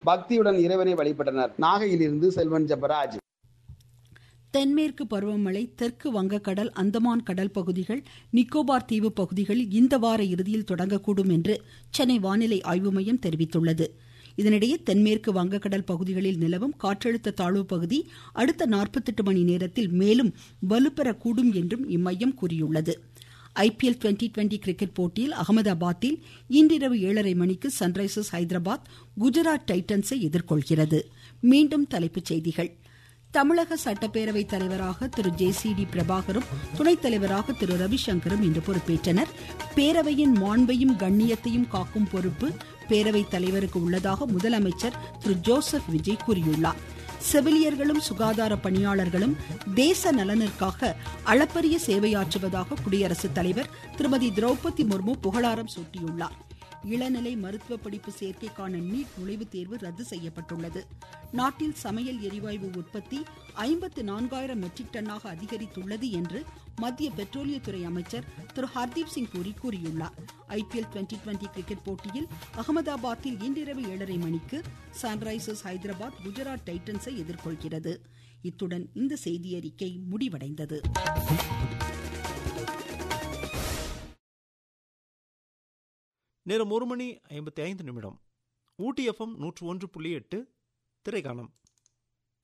பக்தியுடன் இறைவனை வழிபட்டனர் நாகையிலிருந்து செல்வன் ஜபராஜ் தென்மேற்கு பருவமழை தெற்கு வங்கக்கடல் அந்தமான் கடல் பகுதிகள் நிக்கோபார் தீவு பகுதிகளில் இந்த வார இறுதியில் தொடங்கக்கூடும் என்று சென்னை வானிலை ஆய்வு மையம் தெரிவித்துள்ளது இதனிடையே தென்மேற்கு வங்கக்கடல் பகுதிகளில் நிலவும் காற்றழுத்த தாழ்வு பகுதி அடுத்த நாற்பத்தெட்டு மணி நேரத்தில் மேலும் வலுப்பெறக்கூடும் என்றும் இம்மையம் கூறியுள்ளது ஐபிஎல் டுவெண்டி டுவெண்டி கிரிக்கெட் போட்டியில் அகமதாபாத்தில் இன்றிரவு ஏழரை மணிக்கு சன்ரைசர்ஸ் ஹைதராபாத் குஜராத் டைட்டன்ஸை எதிர்கொள்கிறது மீண்டும் தலைப்புச் செய்திகள் தமிழக சட்டப்பேரவை தலைவராக திரு ஜே சி டி பிரபாகரும் துணைத் தலைவராக திரு ரவிசங்கரும் இன்று பொறுப்பேற்றனர் பேரவையின் மாண்பையும் கண்ணியத்தையும் காக்கும் பொறுப்பு பேரவைத் தலைவருக்கு உள்ளதாக முதலமைச்சர் திரு ஜோசப் விஜய் கூறியுள்ளார் செவிலியர்களும் சுகாதார பணியாளர்களும் தேச நலனிற்காக அளப்பரிய சேவையாற்றுவதாக குடியரசுத் தலைவர் திருமதி திரௌபதி முர்மு புகழாரம் சூட்டியுள்ளார் இளநிலை மருத்துவ படிப்பு சேர்க்கைக்கான நீட் நுழைவுத் தேர்வு ரத்து செய்யப்பட்டுள்ளது நாட்டில் சமையல் எரிவாயு உற்பத்தி ஐம்பத்து நான்காயிரம் மெட்ரிக் டன்னாக அதிகரித்துள்ளது என்று மத்திய பெட்ரோலியத்துறை அமைச்சர் திரு ஹர்தீப் சிங் பூரி கூறியுள்ளார் ஐபிஎல் டுவெண்டி டுவெண்டி கிரிக்கெட் போட்டியில் அகமதாபாத்தில் இன்றிரவு ஏழரை மணிக்கு சன்ரைசர்ஸ் ஹைதராபாத் குஜராத் டைட்டன்ஸை எதிர்கொள்கிறது இத்துடன் இந்த செய்தியறிக்கை முடிவடைந்தது நேரம் ஒரு மணி ஐம்பத்தி ஐந்து நிமிடம் ஊட்டி எஃப்எம் நூற்று ஒன்று புள்ளி எட்டு திரைக்காணம்